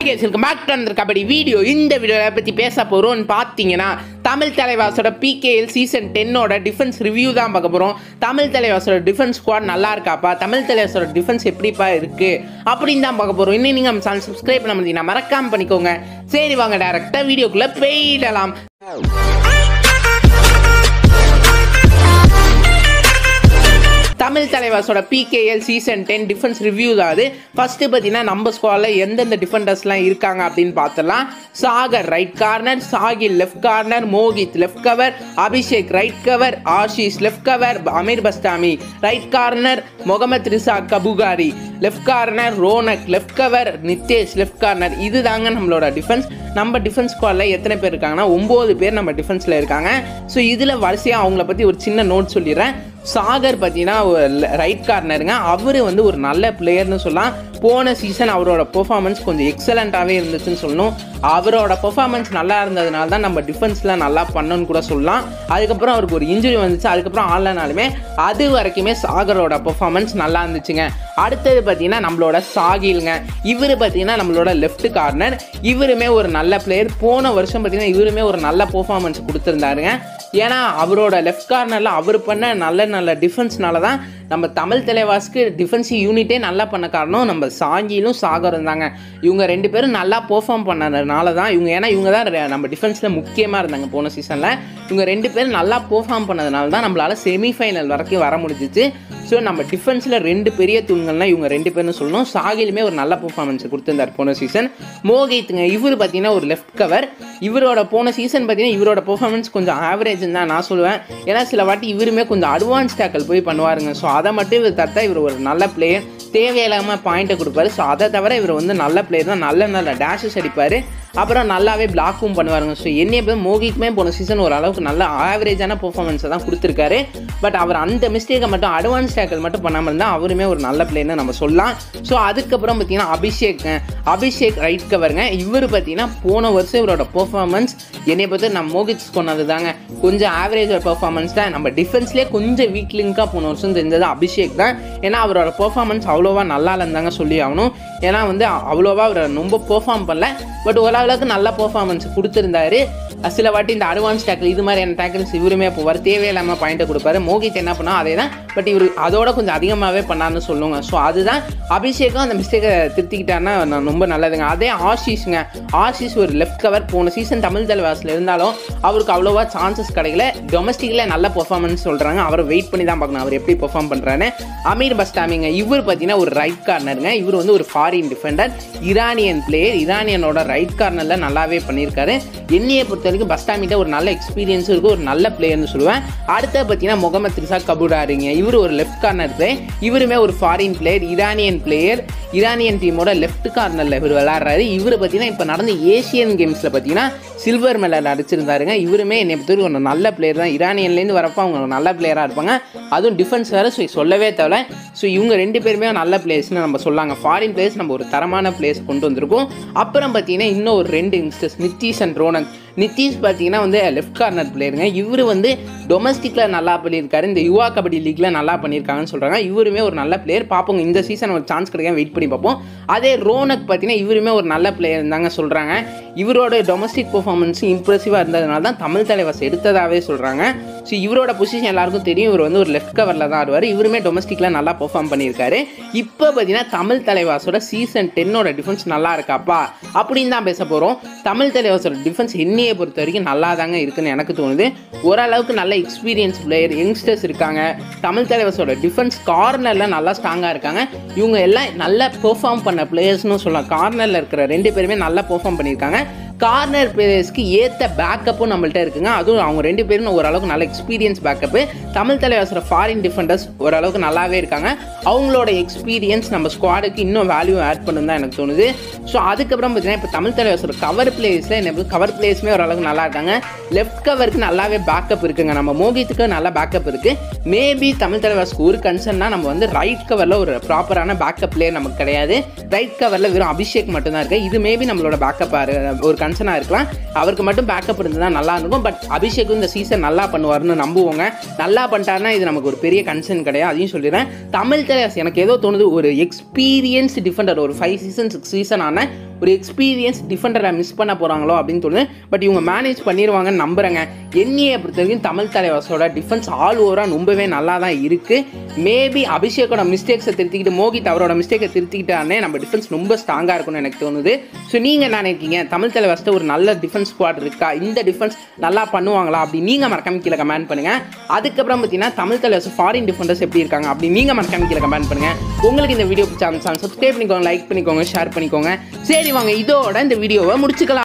welcome back to அந்த kabaddi video இந்த வீடியோவை பற்றி பேச போகிறோம்னு பார்த்தீங்கன்னா தமிழ் தலைவாசோட பிகேஎல் சீசன் டென்னோட டிஃபென்ஸ் ரிவ்யூ தான் பார்க்க போகிறோம் தமிழ் தலைவாசோட டிஃபென்ஸ் ஸ்குவாட் நல்லா இருக்காப்பா தமிழ் தலைவாசோட டிஃபென்ஸ் எப்படிப்பா இருக்குது அப்படின்னு தான் பார்க்க போகிறோம் இன்னும் நீங்கள் நம்ம சேனல் சப்ஸ்கிரைப் பண்ண முடியுங்க மறக்காமல் பண்ணிக்கோங்க சரி வாங்க டேரெக்டாக வீடியோக்குள்ளே போயிடலாம் தமிழ் தலைவாசோட PKL season ten defence review தான் அது ஃபர்ஸ்ட் பார்த்தீங்கன்னா நம்ம ஸ்குவாடில் எந்தெந்த டிஃபெண்டர்ஸ்லாம் இருக்காங்க அப்படின்னு பார்த்தலாம் Sagar right corner Sahil left corner Mohit left cover Abhishek right cover Ashish left cover Amir Bastami right corner Mohammad Reza கபுகாரி left corner Ronak left cover Nitesh left corner இது தாங்க நம்மளோட டிஃபென்ஸ் நம்ம டிஃபென்ஸ் ஸ்குவாடில் எத்தனை பேர் இருக்காங்கன்னா ஒம்பது பேர் நம்ம டிஃபென்ஸில் இருக்காங்க ஸோ இதில் வரிசையாக அவங்கள பற்றி ஒரு சின்ன நோட் சொல்லிடுறேன் சாகர் பார்த்தீங்கன்னா ரைட் கார்னருங்க அவர் வந்து ஒரு நல்ல பிளேயர்னு சொல்லலாம் போன சீசன் அவரோட பெர்ஃபார்மன்ஸ் கொஞ்சம் எக்ஸலண்ட்டாகவே இருந்துச்சுன்னு சொல்லணும் அவரோட பெர்ஃபார்மன்ஸ் நல்லா இருந்ததுனால தான் நம்ம டிஃபென்ஸில் நல்லா பண்ணோன்னு கூட சொல்லலாம் அதுக்கப்புறம் அவருக்கு ஒரு இன்ஜுரி வந்துச்சு அதுக்கப்புறம் ஆடலனாலுமே அது வரைக்குமே சாகரோட பெர்ஃபார்மன்ஸ் நல்லா இருந்துச்சுங்க அடுத்தது பார்த்தீங்கன்னா நம்மளோட சாகிலுங்க இவர் பார்த்தீங்கன்னா நம்மளோட லெஃப்ட் கார்னர் இவருமே ஒரு நல்ல பிளேயர் போன வருஷம் பார்த்தீங்கன்னா இவருமே ஒரு நல்ல பெர்ஃபார்மன்ஸ் கொடுத்துருந்தாருங்க ஏன்னா அவரோட லெஃப்ட் கார்னரில் அவர் பண்ண நல்ல நல்ல டிஃபென்ஸ்னால தான் நம்ம தமிழ் தலைவாஸ்க்கு டிஃபென்சிவ் யூனிட்டே நல்லா பண்ண காரணம் நம்ம சாங்கிலும் சாகரும் தாங்க இவங்க ரெண்டு பேரும் நல்லா பெர்ஃபார்ம் பண்ணதுனால தான் இவங்க ஏன்னா இவங்க தான் ரெ- நம்ம டிஃபென்ஸில் முக்கியமாக இருந்தாங்க போன சீசனில் இவங்க ரெண்டு பேரும் நல்லா பெர்ஃபார்ம் பண்ணதுனால தான் நம்மளால் செமிஃபைனல் வரைக்கும் வர முடிஞ்சிச்சு ஸோ நம்ம டிஃபென்ஸில் ரெண்டு பெரிய தூண்கள்னா இவங்க ரெண்டு பேர்னு சொல்லணும் சாகிலுமே ஒரு நல்ல பெர்ஃபார்மன்ஸ் கொடுத்துருந்தார் போன சீசன் மோகித்துங்க இவர் பார்த்தீங்கன்னா ஒரு லெஃப்ட் கவர் இவரோட போன சீசன் பார்த்தீங்கன்னா இவரோட பெர்ஃபார்மன்ஸ் கொஞ்சம் ஆவரேஜ்னு தான் நான் சொல்லுவேன் ஏன்னா சில வாட்டி இவருமே கொஞ்சம் அட்வான்ஸ் டேக்கல் போய் பண்ணுவாருங்க ஸோ அதை மட்டும் இவர் தத்தா இவர் ஒரு நல்ல பிளேயர் தேவையில்லாமல் பாயிண்ட்டை கொடுப்பாரு ஸோ அதை தவிர இவர் வந்து நல்ல பிளேயர் தான் நல்ல நல்ல டேஷஸ் அடிப்பார் அப்புறம் நல்லாவே பிளாக்கும் பண்ணுவாருங்க ஸோ என்னைய போய் மோகிக்குமே போன சீசன் ஓரளவுக்கு நல்ல ஆவரேஜான பெர்ஃபார்மன்ஸை தான் கொடுத்துருக்காரு பட் அவர் அந்த மிஸ்டேக்கை மட்டும் அட்வான்ஸ் டேக்கல் மட்டும் பண்ணாமல் இருந்தால் அவருமே ஒரு நல்ல பிளேயர்னு நம்ம சொல்லலாம் ஸோ அதுக்கப்புறம் பார்த்தீங்கன்னா அபிஷேக் அபிஷேக் ரைட் கவருங்க இவர் பார்த்தீங்கன்னா போன வருஷம் இவரோட பெர்ஃபார்மன்ஸ் என்னை பார்த்து நம்ம மோகித் கொண்டது தாங்க கொஞ்சம் ஆவரேஜ் பெர்ஃபார்மன்ஸ் தான் நம்ம டிஃபென்ஸ்லேயே கொஞ்சம் வீக் லிங்காக போன வருஷம் தெரிஞ்சது அபிஷேக் தான் ஏன்னா அவரோட பெர்ஃபார்மன்ஸ் அவ்வளோவா நல்லா இல்லைந்தாங்க சொல்லி ஆகணும் ஏன்னா வந்து அவ்வளோவா அவர் ரொம்ப பெர்ஃபார்ம் பண்ணல பட் ஓரளவுக்கு நல்ல பெர்ஃபார்மன்ஸ் கொடுத்துருந்தாரு சில வாட்டி இந்த அட்வான்ஸ் டேக்கிள் இது மாதிரியான டேக்கிள்ஸ் இவருமே போவார் தேவையில்லாமல் பாயிண்ட்டை கொடுப்பாரு மோகித் என்ன பண்ணா அதே தான் பட் இவர் அதோட கொஞ்சம் அதிகமாகவே பண்ணாருன்னு சொல்லுவாங்க ஸோ அதுதான் அபிஷேக்கும் அந்த மிஸ்டேக்கை திருத்திக்கிட்டாருன்னா நான் ரொம்ப நல்லதுங்க அதே ஆஷிஷ்ங்க ஆஷிஷ் ஒரு லெஃப்ட் கவர் போன சீசன் தமிழ் தலைவாசில் இருந்தாலும் அவருக்கு அவ்வளோவா சான்சஸ் கிடைக்கல டொமஸ்டிக்கில் நல்ல பெர்ஃபார்மன்ஸ் சொல்கிறாங்க அவரை வெயிட் பண்ணி தான் பார்க்கணும் அவர் எப்படி பெர்ஃபார்ம் பண்ணுறான்னு அமீர் பஸ்டாமிங்க இவர் பார்த்தீங்கன்னா ஒரு ரைட் கார்னருங்க இவர் வந்து ஒரு ஃபாரின் டிஃபெண்டர் ஈரானியன் பிளேயர் ஈரானியனோட ரைட் கார்னரில் நல்லாவே பண்ணியிருக்காரு என்னையை பொறுத்த வரைக்கும் பஸ்டாமிட்ட ஒரு நல்ல எக்ஸ்பீரியன்ஸ் இருக்கு ஒரு நல்ல பிளேயர்னு சொல்லுவேன் அடுத்து பார்த்தீங்கன்னா முகமது ரிசா கபூடாரிங்க இவர் ஒரு லெஃப்ட் கார்னர் பிளேயர் இவருமே ஒரு foreign player Iranian player Iranian டீமோட லெஃப்ட் கார்னரில் இவர் விளையாடுறாரு இவர் பார்த்தீங்கன்னா இப்போ நடந்த ஏசியன் கேம்ஸில் பார்த்தீங்கன்னா சில்வர் மெடல் அடிச்சிருந்தாருங்க இவருமே என்னை பொறுத்தவரைக்கும் ஒரு நல்ல பிளேயர் தான் ஈரானியன்லேருந்து வரப்போ அவங்க ஒரு நல்ல பிளேயராக இருப்பாங்க அதுவும் டிஃபென்ஸ் வேறு ஸோ சொல்லவே தேவை ஸோ இவங்க ரெண்டு பேருமே நல்ல பிளேயர்ஸ்னு நம்ம சொல்லாங்க ஃபாரின் பிளேயர்ஸ் நம்ம ஒரு தரமான பிளேயர்ஸ் கொண்டு வந்திருக்கோம் அப்புறம் பார்த்தீங்கன்னா இன்னும் ஒரு ரெண்டு யங்ஸ்டர்ஸ் நித்தீஷ் அண்ட் ரோனக் நித்தீஷ் பார்த்தீங்கன்னா வந்து லெஃப்ட் கார்னர் பிளேயருங்க இவர் வந்து டொமஸ்டிக்கில் நல்லா பண்ணியிருக்காரு இந்த யுவா கபடி லீக்ல நல்லா பண்ணியிருக்காங்கன்னு சொல்கிறாங்க இவருமே ஒரு நல்ல பிளேயர் பார்ப்போங்க இந்த சீசன் ஒரு சான்ஸ் கிடைக்காம வெயிட் பண்ணி பார்ப்போம் அதே ரோனக் பார்த்தீங்கன்னா இவருமே ஒரு நல்ல பிளேயர் தாங்க சொல்கிறாங்க இவரோட டொமஸ்டிக் பெர்ஃபார்மன்ஸும் இம்ப்ரெசிவாக இருந்ததுனால தான் தமிழ் தலைவாஸ் எடுத்ததாகவே சொல்கிறாங்க ஸோ இவரோட பொசிஷன் எல்லாருக்கும் தெரியும் இவர் வந்து ஒரு லெஃப்ட் கவரில் தான் ஆடுவார் இவருமே டொமஸ்டிக்கில் நல்லா பெர்ஃபார்ம் பண்ணியிருக்காரு இப்போ பார்த்தீங்கன்னா தமிழ் தலைவாசோட சீசன் டென்னோட டிஃபென்ஸ் நல்லா இருக்காப்பா அப்படின்னு தான் பேச போகிறோம் தமிழ் தலைவாசோட டிஃபென்ஸ் என்னையை பொறுத்த வரைக்கும் நல்லா தாங்க இருக்குன்னு எனக்கு தோணுது ஓரளவுக்கு நல்ல எக்ஸ்பீரியன்ஸ் பிளேயர் யங்ஸ்டர்ஸ் இருக்காங்க தமிழ் தலைவாசோட டிஃபென்ஸ் கார்னரில் நல்லா ஸ்ட்ராங்காக இருக்காங்க இவங்க எல்லாம் நல்லா பெர்ஃபார்ம் பண்ண பிளேயர்ஸ்னு சொல்லலாம் கார்னரில் இருக்கிற ரெண்டு பேருமே நல்லா பெர்ஃபார்ம் பண்ணியிருக்காங்க கார்னர் பிளேயர்ஸ்க்கு ஏற்ற பேக்கப்பும் நம்மள்ட்ட இருக்குங்க அதுவும் அவங்க ரெண்டு பேரும் ஓரளவுக்கு நல்ல எக்ஸ்பீரியன்ஸ் பேக்கப்பு தமிழ் தலைவாசோட ஃபாரின் டிஃபெண்டர்ஸ் ஓரளவுக்கு நல்லாவே இருக்காங்க அவங்களோட எக்ஸ்பீரியன்ஸ் நம்ம ஸ்குவாடுக்கு இன்னும் வேல்யூ ஆட் பண்ணணும் தான் எனக்கு தோணுது ஸோ அதுக்கப்புறம் பார்த்தீங்கன்னா இப்போ தமிழ் தலைவாசோட கவர் பிளேயர்ஸில் எனக்கு கவர் பிளேயர்ஸுமே ஓரளவுக்கு நல்லா இருக்காங்க லெஃப்ட் கவருக்கு நல்லாவே பேக்கப் இருக்குங்க நம்ம மோகித்துக்கு நல்ல பேக்கப் இருக்குது மேபி தமிழ் தலைவாஸ்க்கு ஒரு கன்சர்ன்னா நம்ம வந்து ரைட் கவரில் ஒரு ப்ராப்பரான பேக்கப் பிளேயர் நமக்கு கிடையாது ரைட் கவரில் வெறும் அபிஷேக் மட்டும்தான் இருக்குது இது மேபி நம்மளோட பேக்கப் ஒரு கன்சர்னாக இருக்கலாம் அவருக்கு மட்டும் பேக்கப் இருந்ததுனா நல்லா இருக்கும் பட் அபிஷேக்கும் இந்த சீசன் நல்லா பண்ணுவார்னு நம்புவோங்க நல்லா பண்ணிட்டாருன்னா இது நமக்கு ஒரு பெரிய கன்சர்ன் கிடையாது அதையும் சொல்லிடுறேன் தமிழ் தலைவாஸ் எனக்கு ஏதோ தோணுது ஒரு எக்ஸ்பீரியன்ஸ் டிஃபெண்டர் ஒரு ஃபைவ் சீசன் சிக்ஸ் சீசன் ஆன ஒரு எக்ஸ்பீரியன்ஸ் டிஃபெண்டரை மிஸ் பண்ண போகிறாங்களோ அப்படின்னு தோணுது பட் இவங்க மேனேஜ் பண்ணிடுவாங்கன்னு நம்புகிறேங்க என்னையை பொறுத்த வரைக்கும் தமிழ் தலைவாசோட டிஃபென்ஸ் ஆல் ஓவராக ரொம்பவே நல்லா தான் இருக்குது மேபி அபிஷேக்கோட மிஸ்டேக்ஸை திருத்திக்கிட்டு மோகித் அவரோட மிஸ்டேக்கை திருத்திக்கிட்டானே நம்ம டிஃபென்ஸ் ரொம்ப ஸ்ட்ராங்காக இருக்கும்னு எனக்கு தோணுது ஸோ நீங்கள் என்ன நினைக்கிறீங்க தமிழ் தலைவாசிட்ட ஒரு நல்ல டிஃபென்ஸ் ஸ்குவாட் இருக்கா இந்த டிஃபென்ஸ் நல்லா பண்ணுவாங்களா அப்படி நீங்கள் மறக்காம கீழே கமெண்ட் பண்ணுங்கள் அதுக்கப்புறம் பார்த்தீங்கன்னா தமிழ் தலைவாசி ஃபாரின் டிஃபெண்டர்ஸ் எப்படி இருக்காங்க அப்படி நீங்கள் மறக்காம கீழே கமெண்ட் பண்ணுங்கள் உங்களுக்கு இந்த வீடியோ பிடிச்சா சப்ஸ்கிரைப் பண்ணிக்கோங்க லைக் பண்ணிக்கோங்க ஷேர் பண்ணிக்கோங்க சரி வாங்க இதோட இந்த வீடியோவை முடிச்சுக்கலாம்